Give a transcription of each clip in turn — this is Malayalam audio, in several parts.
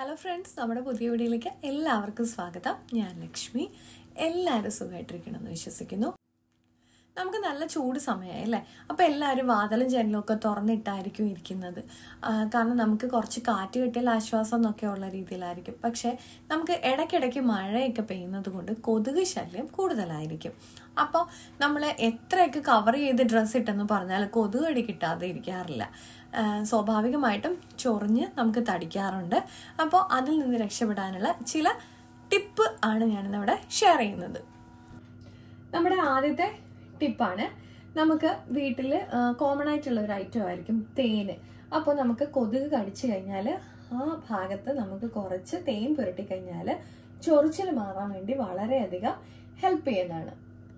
ഹലോ ഫ്രണ്ട്സ് നമ്മുടെ പുതിയ വീഡിയോയിലേക്ക് എല്ലാവർക്കും സ്വാഗതം ഞാൻ ലക്ഷ്മി എല്ലാവരും സുഖമായിട്ടിരിക്കണമെന്ന് വിശ്വസിക്കുന്നു നമുക്ക് നല്ല ചൂട് സമയമായി അല്ലേ അപ്പോൾ എല്ലാവരും വാതലും ജനലും ഒക്കെ തുറന്നിട്ടായിരിക്കും ഇരിക്കുന്നത് ആ, കാരണം നമുക്ക് കുറച്ച് കാറ്റ് കിട്ടിയാൽ ആശ്വാസം എന്നൊക്കെ ഉള്ള രീതിയിലായിരിക്കും പക്ഷേ നമുക്ക് ഇടയ്ക്കിടയ്ക്ക് മഴയൊക്കെ പെയ്യുന്നത് കൊണ്ട് കൊതുക് ശല്യം കൂടുതലായിരിക്കും അപ്പോൾ നമ്മൾ എത്രയൊക്കെ കവർ ചെയ്ത് ഡ്രസ്സ് ഇട്ടെന്ന് പറഞ്ഞാൽ കൊതുക് കടി കിട്ടാതെ ഇരിക്കാറില്ല ആ, സ്വാഭാവികമായിട്ടും ചൊറിഞ്ഞ് നമുക്ക് തടിക്കാറുണ്ട് അപ്പോൾ അതിൽ നിന്ന് രക്ഷപ്പെടാനുള്ള ചില ടിപ്പ് ആണ് ഞാനിന്നിവിടെ ഷെയർ ചെയ്യുന്നത് നമ്മുടെ ആദ്യത്തെ ടിപ്പാണ് നമുക്ക് വീട്ടിൽ കോമൺ ആയിട്ടുള്ള ഒരു ഐറ്റം ആയിരിക്കും തേന് അപ്പോൾ നമുക്ക് കൊതുക് കടിച്ചു കഴിഞ്ഞാൽ ആ ഭാഗത്ത് നമുക്ക് കുറച്ച് തേൻ പുരട്ടി കഴിഞ്ഞാൽ ചൊറിച്ചിൽ മാറാൻ വേണ്ടി വളരെയധികം ഹെൽപ്പ് ചെയ്യുന്നതാണ്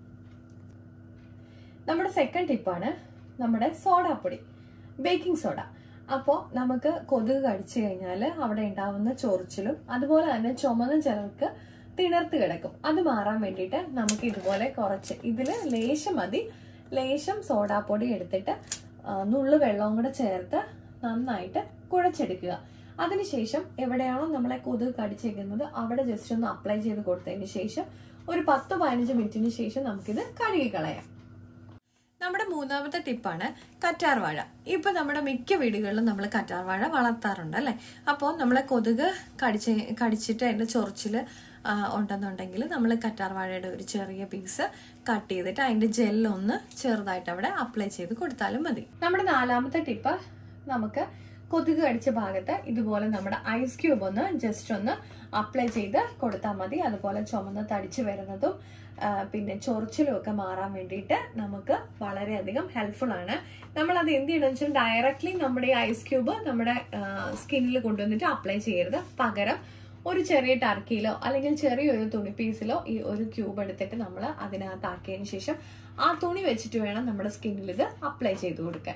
നമ്മുടെ സെക്കൻഡ് ടിപ്പാണ് നമ്മുടെ സോഡാപ്പൊടി ബേക്കിംഗ് സോഡ അപ്പോൾ നമുക്ക് കൊതുക് കടിച്ചു കഴിഞ്ഞാൽ അവിടെ ഉണ്ടാവുന്ന ചൊറിച്ചിലും അതുപോലെ തന്നെ ചുമന്ന ചിലർക്ക് തിണർത്ത് കിടക്കും അത് മാറാൻ വേണ്ടിയിട്ട് നമുക്ക് ഇതുപോലെ കുറച്ച് ഇതിൽ ലേശം മതി ലേശം സോഡാപ്പൊടി എടുത്തിട്ട് ആ, നുള്ളു വെള്ളവും കൂടെ ചേർത്ത് നന്നായിട്ട് കുഴച്ചെടുക്കുക അതിനുശേഷം എവിടെയാണോ നമ്മളെ കൊതുക് കടിച്ചേക്കുന്നത് അവിടെ ജസ്റ്റ് ഒന്ന് അപ്ലൈ ചെയ്ത് കൊടുത്തതിന് ശേഷം ഒരു പത്ത് പതിനഞ്ച് മിനിറ്റിന് ശേഷം നമുക്കിത് കഴുകി കളയാം നമ്മുടെ മൂന്നാമത്തെ ടിപ്പാണ് കറ്റാർ വാഴ ഇപ്പൊ നമ്മുടെ മിക്ക വീടുകളിലും നമ്മൾ കറ്റാർ വാഴ വളർത്താറുണ്ട് അല്ലെ അപ്പോൾ നമ്മളെ കൊതുക് കടിച്ച് കടിച്ചിട്ട് അതിന്റെ ചൊറിച്ചില് ആ, ഉണ്ടെന്നുണ്ടെങ്കിൽ നമ്മൾ കറ്റാർ വാഴയുടെ ഒരു ചെറിയ പീസ് കട്ട് ചെയ്തിട്ട് അതിന്റെ ജെല്ലൊന്ന് ചെറുതായിട്ട് അവിടെ അപ്ലൈ ചെയ്ത് കൊടുത്താലും മതി നമ്മുടെ നാലാമത്തെ ടിപ്പ് നമുക്ക് കൊതുക് കടിച്ച ഭാഗത്ത് ഇതുപോലെ നമ്മുടെ ഐസ് ക്യൂബ് ഒന്ന് ജസ്റ്റ് ഒന്ന് അപ്ലൈ ചെയ്ത് കൊടുത്താൽ മതി അതുപോലെ ചുമന്ന് തടിച്ചു വരുന്നതും ആ, പിന്നെ ചൊറിച്ചിലും ഒക്കെ മാറാൻ വേണ്ടിയിട്ട് നമുക്ക് വളരെയധികം ഹെൽപ്ഫുൾ ആണ് നമ്മൾ അത് എന്ത് ചെയ്യണമെന്ന് വെച്ചാൽ ഡയറക്ട്ലി നമ്മുടെ ഈ ഐസ് ക്യൂബ് നമ്മുടെ സ്കിന്നിൽ കൊണ്ടുവന്നിട്ട് അപ്ലൈ ചെയ്യരുത് പകരം ഒരു ചെറിയ ടർക്കിയിലോ അല്ലെങ്കിൽ ചെറിയൊരു തുണി പീസിലോ ഈ ഒരു ക്യൂബ് എടുത്തിട്ട് നമ്മൾ അതിനകത്ത് ആക്കിയതിന് ശേഷം ആ തുണി വെച്ചിട്ട് വേണം നമ്മുടെ സ്കിന്നിൽ ഇത് അപ്ലൈ ചെയ്ത് കൊടുക്കാൻ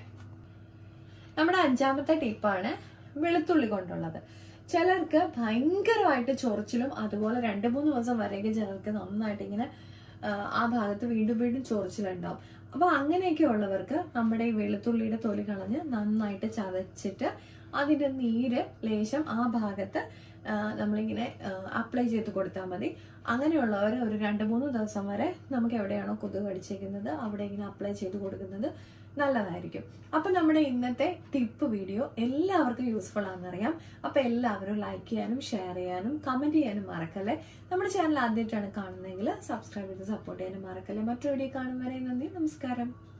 നമ്മുടെ അഞ്ചാമത്തെ ടിപ്പാണ് വെളുത്തുള്ളി കൊണ്ടുള്ളത് ചിലർക്ക് ഭയങ്കരമായിട്ട് ചൊറിച്ചിലും അതുപോലെ രണ്ട് മൂന്ന് ദിവസം വരെയൊക്കെ ചിലർക്ക് നന്നായിട്ട് ഇങ്ങനെ ആ, ആ ഭാഗത്ത് വീണ്ടും വീണ്ടും ചൊറിച്ചിലുണ്ടാവും അപ്പൊ അങ്ങനെയൊക്കെ ഉള്ളവർക്ക് നമ്മുടെ ഈ വെളുത്തുള്ളിയുടെ തൊലി കളഞ്ഞ് നന്നായിട്ട് ചതച്ചിട്ട് അതിന്റെ നീര് ലേശം ആ ഭാഗത്ത് ആ, നമ്മളിങ്ങനെ അപ്ലൈ ചെയ്ത് കൊടുത്താൽ മതി അങ്ങനെയുള്ളവർ ഒരു രണ്ട് മൂന്ന് ദിവസം വരെ നമുക്ക് എവിടെയാണോ കൊതുക് കടിച്ചേക്കുന്നത് അവിടെ ഇങ്ങനെ അപ്ലൈ ചെയ്ത് കൊടുക്കുന്നത് നല്ലതായിരിക്കും അപ്പൊ നമ്മുടെ ഇന്നത്തെ ടിപ്പ് വീഡിയോ എല്ലാവർക്കും യൂസ്ഫുൾ ആണെന്നറിയാം അപ്പൊ എല്ലാവരും ലൈക്ക് ചെയ്യാനും ഷെയർ ചെയ്യാനും കമന്റ് ചെയ്യാനും മറക്കല്ലേ നമ്മുടെ ചാനൽ ആദ്യമായിട്ടാണ് കാണുന്നതെങ്കിൽ സബ്സ്ക്രൈബ് ചെയ്ത് സപ്പോർട്ട് ചെയ്യാനും മറക്കല്ലേ മറ്റൊരു വീഡിയോ കാണും വരെ നന്ദി നമസ്കാരം